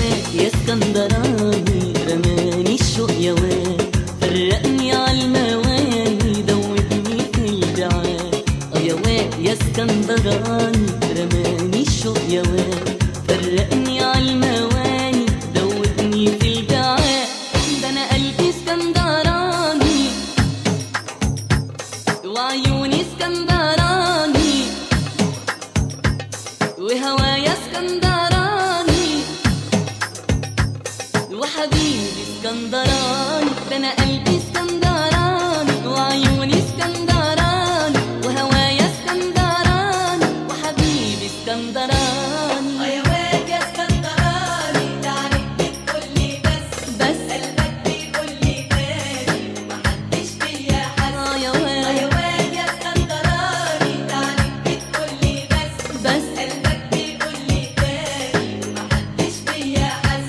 واد يا اسكندراني رماني الشوق يا واد فرقني عالمواني دوبني في البعاد اه يا واد يا اسكندراني رماني الشوق يا واد فرقني عالمواني دوبني في البعاد ده انا قلبي اسكندراني وعيوني اسكندراني وهوايا اسكندراني وحبيبي اسكندراني ده انا قلبي اسكندراني وعيوني اسكندراني وهوايا اسكندراني وحبيبي اسكندراني يا واد يا اسكندراني تعرف بتقولي بس بس قلبك بيقولي تاني ومحدش فيا حس اه يا يا واد واد يا اسكندراني تعرف بتقولي بس بس قلبك بيقولي تاني ومحدش فيا حس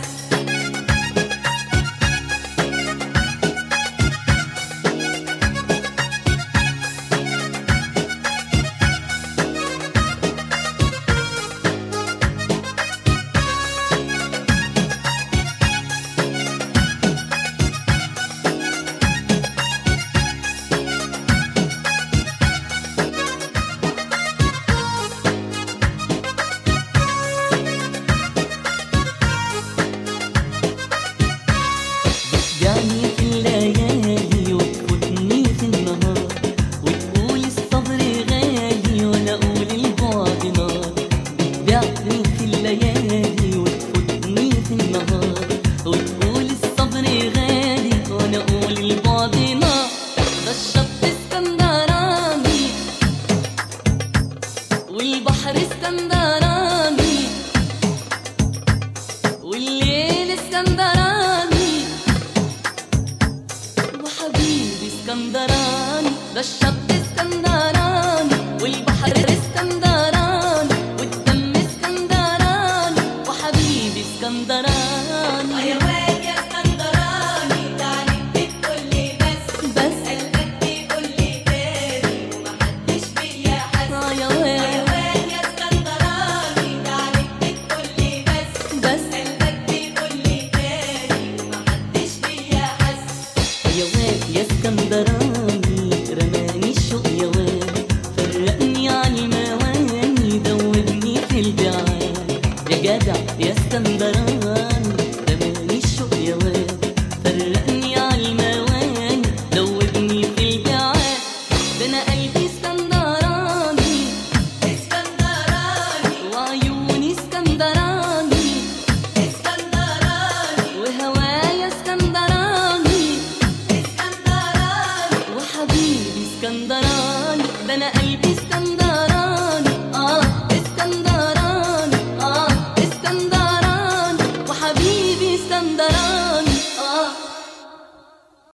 بتجعني في الليالي وتفوتني في النهار وتقول الصبر غالي وانا اقول البعد نار بتبيعني في الليالي وتفوتني في النهار وتقول الصبر غالي وانا اقول البعد نار ده الشط اسكندراني والبحر اسكندراني والليل اسكندراني وحبيبي اسكندراني ده الشط اسكندراني والبحر اسكندراني والدم اسكندراني وحبيبي اسكندراني يا واد يا اسكندراني تعرف بتقولي بس بس قلبك بيقولي تاني ومحدش فيا حس اه يا يا واد واد يا اسكندراني تعرف بتقولي بس بس قلبك بيقولي تاني ومحدش فيا حس يا واد يا اسكندراني رماني الشوق يا واد فرقني عن المواني دوبني في البعاد يا جدع يا اسكندراني رماني الشوق يا واد فرقني عن المواني دوبني في البعاد ده انا قلبي اسكندراني اسكندراني وعيوني اسكندراني اسكندراني وهوايا اسكندراني اسكندراني وحبيبي اسكندراني ده انا قلبي اسكندراني